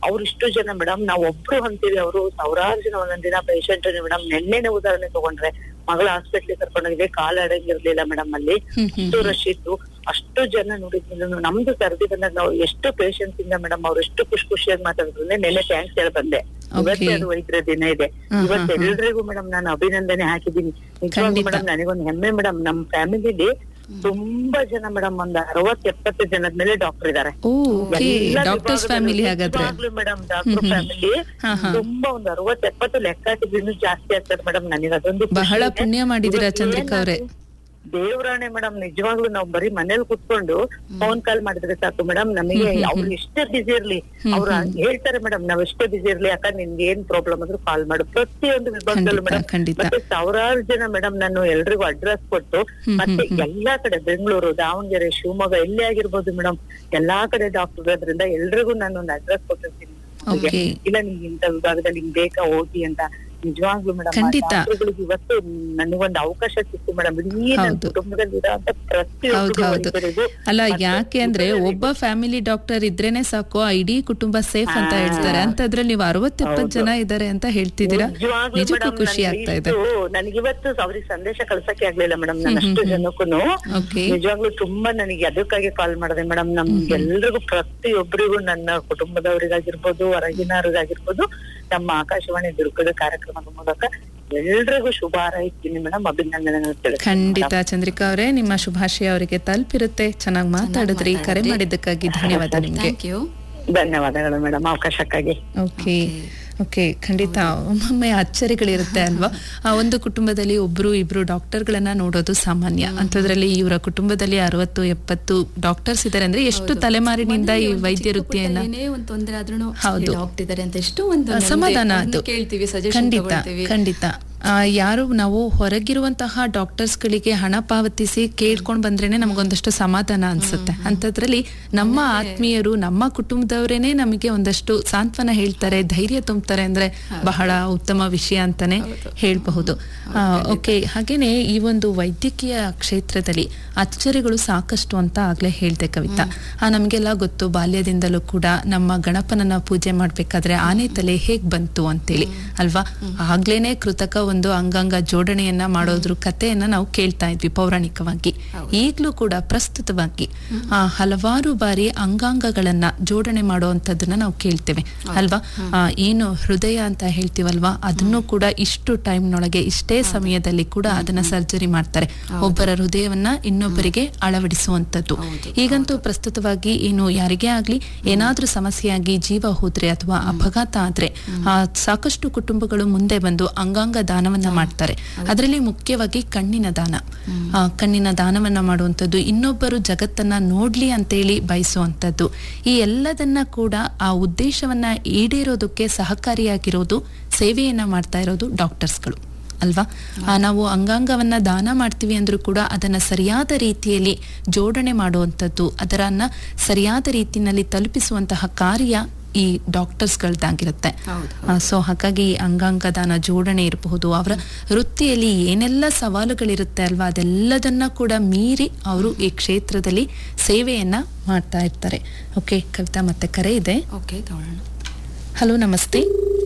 ಅವ್ರು ಇಷ್ಟು ಜನ ಮೇಡಮ್ ನಾವ್ ಒಬ್ರು ಅಂತೀವಿ ಅವರು ಸಾವಿರಾರು ಜನ ಒಂದೊಂದ್ ದಿನ ಪೇಷಂಟ್ ಮೇಡಮ್ ನೆನ್ನೆನೆ ಉದಾಹರಣೆ ತಗೊಂಡ್ರೆ ಮಗಳ ಹಾಸ್ಪಿಟ್ಲಿಗೆ ಕರ್ಕೊಂಡೋಗಿದ್ದೆ ಕಾಲ್ ಅಡಂಗಿರ್ಲಿಲ್ಲ ಮೇಡಮ್ ಅಲ್ಲಿ ಹ್ಮ್ ಹ್ಮ್ ಅಷ್ಟು ರಶ್ ಇತ್ತು ಅಷ್ಟು ಜನ ನೋಡಿದ್ರು ನಮ್ದು ಸರ್ದಿ ಬಂದಾಗ ನಾವು ಎಷ್ಟು ಪೇಷನ್ಸ್ ಇಂದ ಮೇಡಮ್ ಅವ್ರು ಎಷ್ಟು ಖುಷಿ ಖುಷಿಯಾಗಿ ಮಾತಾಡಿದ್ರು ನೆನ್ನೆ ಥ್ಯಾಂಕ್ಸ್ ಹೇಳಿ ಬಂದೆ ಇವತ್ತೇ ಅದು ವೈದ್ಯರ ದಿನ ಇದೆ ಹ್ಮ್, ಇವತ್ತು ಹ್ಮ್, ಹ್ಮ್. ಎಲ್ರಿಗೂ ಮೇಡಮ್ ನಾನು ಅಭಿನಂದನೆ ಹಾಕಿದ್ದೀನಿ ನಿಜವಾಗ್ಲೂ ಖಂಡಿತ. ಮೇಡಮ್ ನನಗೊಂದು ಹೆಮ್ಮೆ ಮೇಡಮ್ ನಮ್ ಫ್ಯಾಮಿಲಿಲಿ ತುಂಬಾ ಜನ ಮೇಡಮ್ ಒಂದ್ ಅರವತ್ ಎಪ್ಪತ್ತು ಜನದ ಮೇಲೆ ಡಾಕ್ಟರ್ ಇದಾರೆ ಓ ಓಕೆ ಡಾಕ್ಟರ್ಸ್ ಫ್ಯಾಮಿಲಿ ಹಾಗಾದ್ರೆ ಮೇಡಮ್ ಡಾಕ್ಟರ್ ಹ್ಮ್, ಹ್ಮ್. ಫ್ಯಾಮಿಲಿ ಹಾ, ಹಾ. ತುಂಬಾ ಒಂದ್ ಅರವತ್ ಎಪ್ಪತ್ತು ಲೆಕ್ಕ ಹಾಕಿದ್ರು ಇನ್ನೂ ಜಾಸ್ತಿ ಆಗ್ತದೆ ಮೇಡಮ್ ನನಗೆ ಅದೊಂದು ಖುಷಿ ಬಹಳ ಇದೆ. ಪುಣ್ಯ ಮಾಡಿದೀರಾ ಇವತ್ತು ಚಂದ್ರಿಕಾ ಅವ್ರೆ. ಏನಾದ್ರು ದೇವ್ರಾಣೆ ಮೇಡಮ್ ನಿಜವಾಗ್ಲೂ ನಾವು ಬರೀ ಮನೇಲಿ ಕುತ್ಕೊಂಡು ಫೋನ್ ಕಾಲ್ ಮಾಡಿದ್ರೆ ಸಾಕು ಮೇಡಮ್ ನಮಗೆ ಹ್ಮ್, ಹ್ಮ್, ಅವ್ರು ಎಷ್ಟೇ ಬಿಸಿ ಇರ್ಲಿ ಹ್ಮ್, ಅವ್ರು ಹ್ಮ್. ಹೇಳ್ತಾರೆ ಮೇಡಮ್ ನಾವ್ ಎಷ್ಟೇ ಬಿಸಿ ಇರ್ಲಿ ಅಕ್ಕ ನಿನ್ಗೆ ಏನ್ ಪ್ರಾಬ್ಲಮ್ ಆದ್ರೂ ಕಾಲ್ ಮಾಡು ಪ್ರತಿಯೊಂದು ವಿಭಾಗದಲ್ಲೂ ಖಂಡಿತ, ಮೇಡಮ್ ಖಂಡಿತ. ಮತ್ತೆ ಸಾವಿರಾರು ಜನ ಮೇಡಮ್ ನಾನು ಎಲ್ರಿಗೂ ಅಡ್ರೆಸ್ ಕೊಟ್ಟು ಹ್ಮ್, ಮತ್ತೆ ಹ್ಮ್, ಹ್ಮ್. ಎಲ್ಲಾ ಕಡೆ ಬೆಂಗಳೂರು ದಾವಣಗೆರೆ ಶಿವಮೊಗ್ಗ ಎಲ್ಲೇ ಆಗಿರ್ಬೋದು ಮೇಡಮ್ ಎಲ್ಲಾ ಕಡೆ ಡಾಕ್ಟರ್ ಇರೋದ್ರಿಂದ ಎಲ್ರಿಗೂ ನಾನು ಒಂದು ಅಡ್ರೆಸ್ ಕೊಟ್ಟಿರ್ತೀನಿ ಅವ್ರಿಗೆ. Okay. ಇಲ್ಲ ನಿಮ್ಗೆ ಇಂಥ ವಿಭಾಗದಲ್ಲಿ ಹಿಂಗ್ ಬೇಕಾ ಹೋಗಿ ಅಂತ ನಿಜವಾಗ್ಲೂ ಮೇಡಮ್ ಖಂಡಿತ. ಇವತ್ತು ನನಗೊಂದು ಅವಕಾಶ ಸಿಕ್ತು ಮೇಡಮ್ ಇಡೀ ನನ್ನ ಹೌದು. ಕುಟುಂಬದಲ್ಲಿ ಇರೋಂತ ಹೌದು ಪ್ರತಿಯೊಬ್ಬರು ಹೌದು ವೈದ್ಯರಿಗೂ ಅಲ್ಲ ಮತ್ತೆ ಯಾಕೆ ಅಂದ್ರೆ ಇತರರಿಗೂ ಒಬ್ಬ ಫ್ಯಾಮಿಲಿ ಡಾಕ್ಟರ್ ಇದ್ರೇನೆ ಸಾಕು ಆ ಇಡೀ ಕುಟುಂಬ ಸೇಫ್ ಅಂತ ಹಾ. ಹೇಳ್ತಾರೆ ಅಂತದ್ರಲ್ಲಿ ನೀವು ಅರವತ್ತೆಪ್ಪತ್ತು ಹೌದು. ಜನ ಇದ್ದಾರೆ ಅಂತ ಹೇಳ್ತಿದ್ದೀರಾ ನಿಜವಾಗ್ಲೂ ನಿಜಕ್ಕೂ madam ಖುಷಿ ನನ್ಗೆ ಆಗ್ತಾ ಇದೆ ಇಷ್ಟು- ನನಗಿವತ್ತು ಅವ್ರಿಗೆ ಸಂದೇಶ ಕಳ್ಸಕ್ಕೆ ಆಗ್ಲಿಲ್ಲ ಮೇಡಮ್ ನಾನು ಹ್ಮ್, ಅಷ್ಟು ಹ್ಮ್, ಜನಕ್ಕೂನು ಓಕೆ ನಿಜವಾಗ್ಲೂ ತುಂಬಾ ನನಗೆ ಅದಕ್ಕಾಗಿ ಕಾಲ್ ಮಾಡಿದೆ ಮೇಡಮ್ ನಮ್ಗೆಲ್ರಿಗೂ ಪ್ರತಿಯೊಬ್ಬರಿಗೂ ನನ್ನ ಕುಟುಂಬದವರಿಗಾಗಿರ್ಬೋದು ಹೊರಗಿನವ್ರಿಗಾಗಿರ್ಬೋದು ನಮ್ಮ ಆಕಾಶವಾಣಿ ದುರ್ಗದ ಕಾರ್ಯಕ್ರಮದ ಮೂಲಕ ಎಲ್ರಿಗೂ ಶುಭ ಹಾರೈಸ್ತೀನಿ ಮೇಡಮ್ ಅಭಿನಂದನೆಗಳು ತಿಳಿಸ್ತೀನಿ ಖಂಡಿತ ಚಂದ್ರಿಕಾ ಅವರೇ ನಿಮ್ಮ ಶುಭಾಶಯ ಅವರಿಗೆ ತಲುಪಿರುತ್ತೆ ಚೆನ್ನಾಗಿ ಮಾತಾಡಿದ್ರಿ ಕರೆ ಮಾಡಿದ್ದಕ್ಕಾಗಿ ಧನ್ಯವಾದ ನಿಮ್ಗೆ ಥ್ಯಾಂಕ್ ಯು ಧನ್ಯವಾದಗಳು ಮೇಡಮ್ ಅವಕಾಶಕ್ಕಾಗಿ ಓಕೆ ಓಕೆ ಖಂಡಿತ ಒಮ್ಮೊಮ್ಮೆ ಅಚ್ಚರಿಗಳಿರುತ್ತೆ ಅಲ್ವಾ ಆ ಒಂದು ಕುಟುಂಬದಲ್ಲಿ ಒಬ್ರು ಇಬ್ರು ಡಾಕ್ಟರ್ಗಳನ್ನ ನೋಡೋದು ಸಾಮಾನ್ಯ ಅಂತದ್ರಲ್ಲಿ ಇವರ ಕುಟುಂಬದಲ್ಲಿ ಅರವತ್ತು ಎಪ್ಪತ್ತು ಡಾಕ್ಟರ್ಸ್ ಇದ್ದಾರೆ ಅಂದ್ರೆ ಎಷ್ಟು ತಲೆಮಾರಿನಿಂದ ಈ ವೈದ್ಯ ವೃತ್ತಿಯನ್ನ ಏನೇ ಒಂದು ತೊಂದರೆ ಆದ್ರೂ ಹೌದು. ಡಾಕ್ಟರ್ ಇದಾರೆ ಅಂತ ಎಷ್ಟು ಒಂದು ಆ, ನೆಮ್ಮದಿ ಸಮಾಧಾನ ಒಂದು ಅದು ಕೇಳ್ತೀವಿ ಸಜೆಷನ್ ಖಂಡಿತ ತಗೊಳ್ತೀವಿ ಖಂಡಿತ ಆ, ಯಾರು ನಾವು ಹೊರಗಿರುವಂತಹ ಡಾಕ್ಟರ್ಸ್ಗಳಿಗೆ ಹಣ ಪಾವತಿಸಿ ಕೇಳ್ಕೊಂಡ್ ಬಂದ್ರೇನೆ ನಮಗೊಂದಷ್ಟು ಸಮಾಧಾನ ಅನ್ಸುತ್ತೆ ಅಂತದ್ರಲ್ಲಿ ನಮ್ಮ ಆತ್ಮೀಯರು ನಮ್ಮ ಕುಟುಂಬದವರೇನೆ ನಮಗೆ ಒಂದಷ್ಟು ಸಾಂತ್ವನ ಹೇಳ್ತಾರೆ ಧೈರ್ಯ ತುಂಬ್ತಾರೆ ಅಂದ್ರೆ ಬಹಳ ಉತ್ತಮ ವಿಷಯ ಅಂತಾನೆ ಹೇಳ್ಬಹುದು ಓಕೆ ಹಾಗೇನೆ ಈ ಒಂದು ವೈದ್ಯಕೀಯ ಕ್ಷೇತ್ರದಲ್ಲಿ ಅಚ್ಚರಿಗಳು ಸಾಕಷ್ಟು ಅಂತ ಆಗ್ಲೇ ಹೇಳ್ದೆ ಕವಿತಾ ಆ ನಮ್ಗೆಲ್ಲ ಗೊತ್ತು ಬಾಲ್ಯದಿಂದಲೂ ಕೂಡ ನಮ್ಮ ಗಣಪನನ್ನ ಪೂಜೆ ಮಾಡ್ಬೇಕಾದ್ರೆ ಆನೆ ತಲೆ ಹೇಗ್ ಬಂತು ಅಂತೇಳಿ ಅಲ್ವಾ ಆಗ್ಲೇನೆ ಕೃತಕ ಒಂದು ಅಂಗಾಂಗ ಜೋಡಣೆಯನ್ನ ಮಾಡೋದ್ರ ಕಥೆಯನ್ನ ನಾವು ಕೇಳ್ತಾ ಇದ್ವಿ ಪೌರಾಣಿಕವಾಗಿ ಈಗ್ಲೂ ಕೂಡ ಪ್ರಸ್ತುತವಾಗಿ ಆ ಹಲವಾರು ಬಾರಿ ಅಂಗಾಂಗಗಳನ್ನ ಜೋಡಣೆ ಮಾಡುವಂತದ್ದನ್ನ ನಾವು ಕೇಳ್ತೇವೆ ಅಲ್ವಾ ಆ, ಏನು ಹೃದಯ ಅಂತ ಹೇಳ್ತೀವಲ್ವಾ ಅದನ್ನು ಕೂಡ ಇಷ್ಟು ಟೈಮ್ನೊಳಗೆ ಇಷ್ಟೇ ಸಮಯದಲ್ಲಿ ಕೂಡ ಅದನ್ನ ಸರ್ಜರಿ ಮಾಡ್ತಾರೆ ಒಬ್ಬರ ಹೃದಯವನ್ನ ಇನ್ನೊಬ್ಬರಿಗೆ ಅಳವಡಿಸುವಂತದ್ದು ಈಗಂತೂ ಪ್ರಸ್ತುತವಾಗಿ ಏನು ಯಾರಿಗೇ ಆಗ್ಲಿ ಏನಾದ್ರೂ ಸಮಸ್ಯೆಯಾಗಿ ಜೀವ ಹೋದ್ರೆ ಅಥವಾ ಅಪಘಾತ ಆದ್ರೆ ಆ, ಸಾಕಷ್ಟು ಕುಟುಂಬಗಳು ಮುಂದೆ ಬಂದು ಅಂಗಾಂಗ ದಾನವನ್ನ ಮಾಡ್ತಾರೆ ಅದರಲ್ಲಿ ಮುಖ್ಯವಾಗಿ ಕಣ್ಣಿನ ದಾನ ಆ, ಕಣ್ಣಿನ ದಾನವನ್ನ ಮಾಡುವಂಥದ್ದು ಇನ್ನೊಬ್ಬರು ಜಗತ್ತನ್ನ ನೋಡ್ಲಿ ಅಂತೇಳಿ ಬಯಸುವಂಥದ್ದು ಈ ಎಲ್ಲದನ್ನ ಕೂಡ ಆ ಉದ್ದೇಶವನ್ನ ಈಡೇರೋದಕ್ಕೆ ಸಹಕಾರಿಯಾಗಿರೋದು ಸೇವೆಯನ್ನ ಮಾಡ್ತಾ ಇರೋದು ಡಾಕ್ಟರ್ಸ್ಗಳು ಅಲ್ವಾ ಆ, ನಾವು ಅಂಗಾಂಗವನ್ನ ದಾನ ಮಾಡ್ತೀವಿ ಅಂದ್ರೂ ಕೂಡ ಅದನ್ನ ಸರಿಯಾದ ರೀತಿಯಲ್ಲಿ ಜೋಡಣೆ ಮಾಡುವಂಥದ್ದು ಅದರನ್ನ ಸರಿಯಾದ ರೀತಿಯಲ್ಲಿ ತಲುಪಿಸುವಂತಹ ಕಾರ್ಯ ಈ ಡಾಕ್ಟರ್ಸ್ಗಳ್ದಾಗಿರುತ್ತೆ ಹೌದು ಸೊ ಹಾಗಾಗಿ ಈ ಅಂಗಾಂಗ ದಾನ ಜೋಡಣೆ ಇರಬಹುದು ಅವರ ವೃತ್ತಿಯಲ್ಲಿ ಏನೆಲ್ಲ ಸವಾಲುಗಳಿರುತ್ತೆ ಅಲ್ವಾ ಅದೆಲ್ಲದನ್ನ ಕೂಡ ಮೀರಿ ಅವರು ಈ ಕ್ಷೇತ್ರದಲ್ಲಿ ಸೇವೆಯನ್ನ ಮಾಡ್ತಾ ಇರ್ತಾರೆ ಓಕೆ ಕವಿತಾ ಮತ್ತೆ ಕರೆ ಇದೆ ಓಕೆ ತಗೊಳ್ಳೋಣ ಹಲೋ ನಮಸ್ತೆ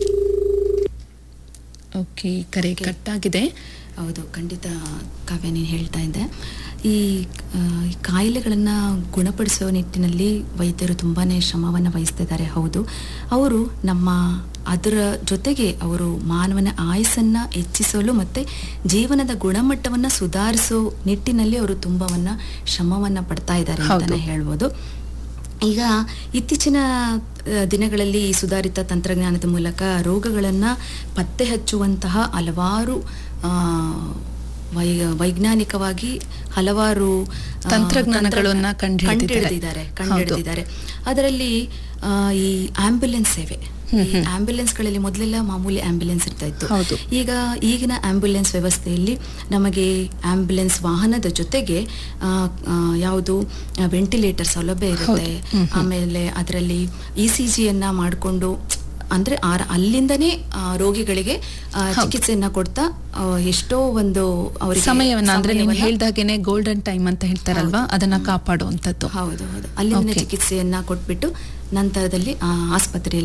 ಓಕೆ ಕರೆ ಕಟ್ ಆಗಿದೆ ಹೌದು ಖಂಡಿತ ಕಾವ್ಯ ನೀನು ಹೇಳ್ತಾ ಇದ್ದೆ ಈ ಆ, ಈ ಕಾಯಿಲೆಗಳನ್ನು ಗುಣಪಡಿಸುವ ನಿಟ್ಟಿನಲ್ಲಿ ವೈದ್ಯರು ತುಂಬಾ ಶ್ರಮವನ್ನು ವಹಿಸ್ತಿದ್ದಾರೆ ಹೌದು ಅವರು ನಮ್ಮ ಅದರ ಜೊತೆಗೆ ಅವರು ಮಾನವನ ಆಯಸ್ಸನ್ನು ಹೆಚ್ಚಿಸಲು ಮತ್ತು ಜೀವನದ ಗುಣಮಟ್ಟವನ್ನು ಸುಧಾರಿಸೋ ನಿಟ್ಟಿನಲ್ಲಿ ಅವರು ತುಂಬವನ್ನ ಶ್ರಮವನ್ನು ಪಡ್ತಾ ಇದ್ದಾರೆ ಅಂತಲೇ ಹೇಳ್ಬೋದು ಈಗ ಇತ್ತೀಚಿನ ಆ, ದಿನಗಳಲ್ಲಿ ಈ ಸುಧಾರಿತ ತಂತ್ರಜ್ಞಾನದ ಮೂಲಕ ರೋಗಗಳನ್ನು ಪತ್ತೆ ಹಚ್ಚುವಂತಹ ಹಲವಾರು ಆ, ವೈ ವೈಜ್ಞಾನಿಕವಾಗಿ ಹಲವಾರು ಆ, ತಂತ್ರಜ್ಞಾನಗಳನ್ನ ತಂತ್ರ- ಕಂಡುಹಿಡಿದಿದ್ದಾರೆ. ಕಂಡುಹಿಡಿದಿದ್ದಾರೆ ಕಂಡುಹಿಡಿದಿದ್ದಾರೆ ಅದರಲ್ಲಿ ಆ, ಈ ಆಂಬ್ಯುಲೆನ್ಸ್ ಸೇವೆ ಈ ಆಂಬ್ಯುಲೆನ್ಸ್ಗಳಲ್ಲಿ ಮೊದಲೆಲ್ಲ ಮಾಮೂಲಿ ಆಂಬ್ಯುಲೆನ್ಸ್ ಇರ್ತಾ ಇತ್ತು ಹೌದು. ಈಗ ಈಗಿನ ಆಂಬ್ಯುಲೆನ್ಸ್ ವ್ಯವಸ್ಥೆಯಲ್ಲಿ ನಮಗೆ ಆಂಬ್ಯುಲೆನ್ಸ್ ವಾಹನದ ಜೊತೆಗೆ ಆ, ಆ, ಯಾವುದು ವೆಂಟಿಲೇಟರ್ ಸೌಲಭ್ಯ ಇರುತ್ತೆ ಆಮೇಲೆ ಅದರಲ್ಲಿ ಇ ಸಿ ಜಿಯನ್ನ ಮಾಡಿಕೊಂಡು ಅಂದ್ರೆ ಆ- ಅಲ್ಲಿಂದನೇ ಆ, ರೋಗಿಗಳಿಗೆ ಆ, ಚಿಕಿತ್ಸೆಯನ್ನ ಕೊಡ್ತಾ ಆ, ಎಷ್ಟೋ ಒಂದು ಅವರಿಗೆ ಸಮಯವನ್ನ ಅಂದ್ರೆ ನೀವು ಸಮಯವನ್ನ- ಹೇಳ್ದಾಗೇನೆ ಗೋಲ್ಡನ್ ಟೈಮ್ ಅಂತ ಹೇಳ್ತಾರಲ್ವಾ ಅದನ್ನ ಕಾಪಾಡುವಂಥದ್ದು ಹೌದು ಹೌದು ಅಲ್ಲಿಂದನೇ Okay. ಚಿಕಿತ್ಸೆಯನ್ನ ಕೊಟ್ಬಿಟ್ಟು ನಂತರದಲ್ಲಿ ಆ, ಆಸ್ಪತ್ರೆಯಲ್ಲಿ